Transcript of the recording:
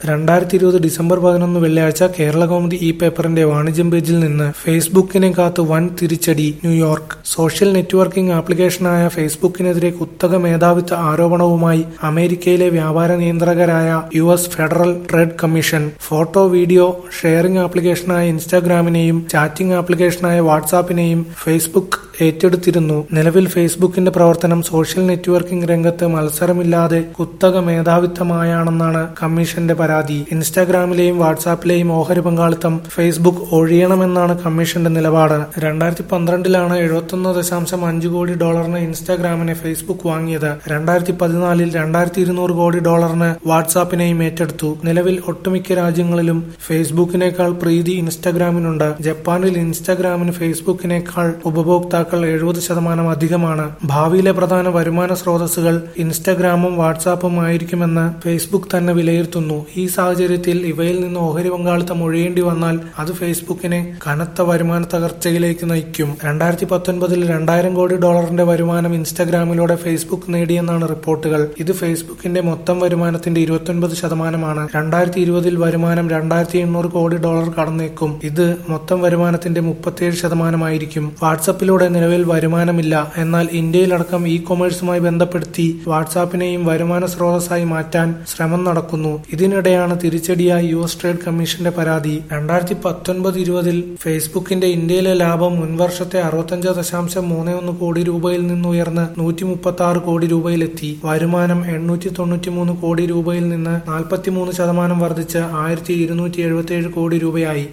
രണ്ടായിരത്തി ഇരുപത് ഡിസംബർ പതിനൊന്ന് വെള്ളിയാഴ്ച കേരളകൗമുദി ഇ പേപ്പറിന്റെ വാണിജ്യം പേജിൽ നിന്ന് ഫേസ്ബുക്കിനെ കാത്ത് വൻ തിരിച്ചടി ന്യൂയോർക്ക് സോഷ്യൽ നെറ്റ്വർക്കിംഗ് ആപ്ലിക്കേഷനായ ഫേസ്ബുക്കിനെതിരെ കുത്തക മേധാവിത്വ ആരോപണവുമായി അമേരിക്കയിലെ വ്യാപാര നിയന്ത്രകരായ U S federal trade commission photo video sharing ആപ്ലിക്കേഷനായ ഇൻസ്റ്റാഗ്രാമിനെയും ചാറ്റിംഗ് ആപ്ലിക്കേഷനായ വാട്സാപ്പിനെയും ഫേസ്ബുക്ക് ഏറ്റെടുത്തിരുന്നു നിലവിൽ ഫേസ്ബുക്കിന്റെ പ്രവർത്തനം സോഷ്യൽ നെറ്റ്വർക്കിംഗ് രംഗത്ത് മത്സരമില്ലാതെ കുത്തക മേധാവിത്വമായാണെന്നാണ് കമ്മീഷന്റെ പരാതി ഇൻസ്റ്റാഗ്രാമിലെയും വാട്സാപ്പിലെയും ഓഹരി പങ്കാളിത്തം ഫേസ്ബുക്ക് ഒഴിയണമെന്നാണ് കമ്മീഷന്റെ നിലപാട് രണ്ടായിരത്തി പന്ത്രണ്ടിലാണ് എഴുപത്തൊന്ന് ദശാംശം അഞ്ച് കോടി ഡോളറിന് ഇൻസ്റ്റാഗ്രാമിനെ ഫേസ്ബുക്ക് വാങ്ങിയത് രണ്ടായിരത്തി പതിനാലിൽ രണ്ടായിരത്തി ഇരുന്നൂറ് കോടി ഡോളറിന് വാട്സാപ്പിനെയും ഏറ്റെടുത്തു നിലവിൽ ഒട്ടുമിക്ക രാജ്യങ്ങളിലും ഫേസ്ബുക്കിനേക്കാൾ പ്രീതി ഇൻസ്റ്റാഗ്രാമിനുണ്ട് ജപ്പാനിൽ ഇൻസ്റ്റാഗ്രാമിന് ഫേസ്ബുക്കിനേക്കാൾ ഉപഭോക്താക്കൾ എഴുപത് ശതമാനം അധികമാണ് ഭാവിയിലെ പ്രധാന വരുമാന സ്രോതസ്സുകൾ ഇൻസ്റ്റാഗ്രാമും വാട്സാപ്പും ആയിരിക്കുമെന്ന് ഫേസ്ബുക്ക് തന്നെ വിലയിരുത്തുന്നു ഈ സാഹചര്യത്തിൽ ഇവയിൽ നിന്ന് ഓഹരി പങ്കാളിത്തം ഒഴിയേണ്ടി വന്നാൽ അത് ഫേസ്ബുക്കിനെ കനത്ത വരുമാന തകർച്ചയിലേക്ക് നയിക്കും രണ്ടായിരത്തി പത്തൊൻപതിൽ രണ്ടായിരം കോടി ഡോളറിന്റെ വരുമാനം ഇൻസ്റ്റാഗ്രാമിലൂടെ ഫേസ്ബുക്ക് നേടിയെന്നാണ് റിപ്പോർട്ടുകൾ ഇത് ഫേസ്ബുക്കിന്റെ മൊത്തം വരുമാനത്തിന്റെ ഇരുപത്തൊൻപത് ശതമാനമാണ് രണ്ടായിരത്തി ഇരുപതിൽ വരുമാനം രണ്ടായിരത്തി എണ്ണൂറ് കോടി ഡോളർ കടന്നേക്കും ഇത് മൊത്തം വരുമാനത്തിന്റെ മുപ്പത്തിയേഴ് ശതമാനമായിരിക്കും വാട്സപ്പിലൂടെ നിലവിൽ വരുമാനമില്ല എന്നാൽ ഇന്ത്യയിലടക്കം ഇ കൊമേഴ്സുമായി ബന്ധപ്പെടുത്തി വാട്സാപ്പിനെയും വരുമാന സ്രോതസ്സായി മാറ്റാൻ ശ്രമം നടക്കുന്നു ഇതിനിടെയാണ് തിരിച്ചടിയായി യു എസ് ട്രേഡ് കമ്മീഷന്റെ പരാതി രണ്ടായിരത്തി പത്തൊൻപത് ഇരുപതിൽ ഫേസ്ബുക്കിന്റെ ഇന്ത്യയിലെ ലാഭം മുൻവർഷത്തെ അറുപത്തഞ്ച് ദശാംശം മൂന്ന് ഒന്ന് കോടി രൂപയിൽ നിന്ന് ഉയർന്ന് നൂറ്റി മുപ്പത്തി ആറ് കോടി രൂപയിലെത്തി വരുമാനം എണ്ണൂറ്റി തൊണ്ണൂറ്റി മൂന്ന് കോടി രൂപയിൽ നിന്ന് നാൽപ്പത്തിമൂന്ന് ശതമാനം വർദ്ധിച്ച് ആയിരത്തി ഇരുന്നൂറ്റി എഴുപത്തി ഏഴ് കോടി രൂപയായി